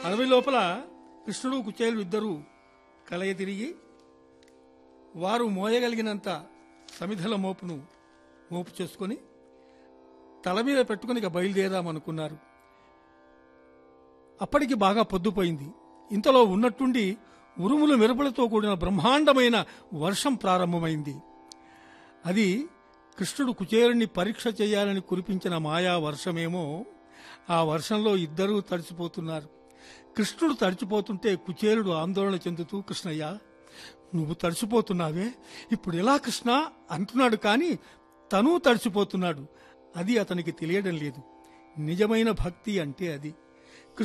అడవి లోపల కృష్ణుడు కుచేలుడు ఇద్దరు కలయ తిరిగి వారు మోయగలిగినంత సమిధల మోపును మోపు చేసుకొని తల మీద పెట్టుకుని ఇక బయలుదేరామనుకున్నారు అప్పటికి బాగా పొద్దుపోయింది ఇంతలో ఉన్నట్టుండి ఉరుములు మెరుపులతో కూడిన బ్రహ్మాండమైన వర్షం ప్రారంభమైంది అది కృష్ణుడు కుచేరుణ్ణి పరీక్ష చేయాలని కురిపించిన మాయా వర్షమేమో ఆ వర్షంలో ఇద్దరూ తడిచిపోతున్నారు కృష్ణుడు తడిచిపోతుంటే కుచేరుడు ఆందోళన చెందుతూ కృష్ణయ్య నువ్వు తడిచిపోతున్నావే ఇప్పుడు ఎలా కృష్ణ అంటున్నాడు కానీ తను తడిచిపోతున్నాడు అది అతనికి తెలియడం లేదు నిజమైన భక్తి అంటే అది